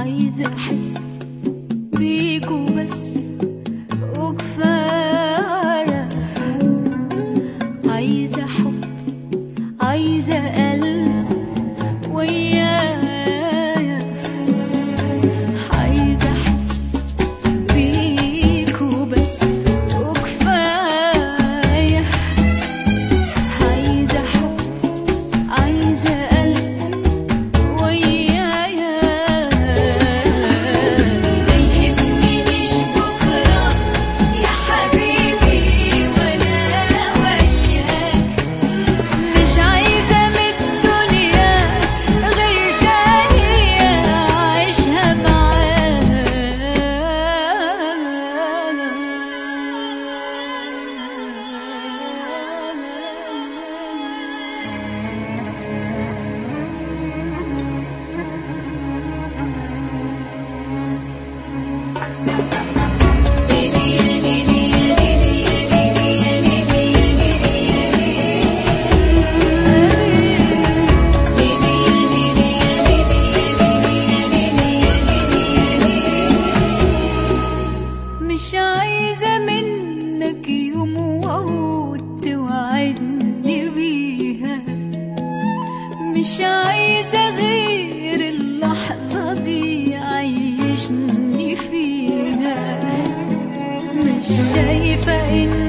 عايزة أحس بيك وبس وكفاية عايزة حب عايزة قلب ويايا عايزة أحس بيك وبس وكفاية عايزة حب عايزة قلب ويايا ما يهمنيش بكرة يا حبيبي وأنا وياك مش عايزة من الدنيا غير ثانية أعيشها معاك مش عايزة منك يوم وعود توعدني بيها مش عايزة غير اللحظة دي عيشني فيها مش شايفة إن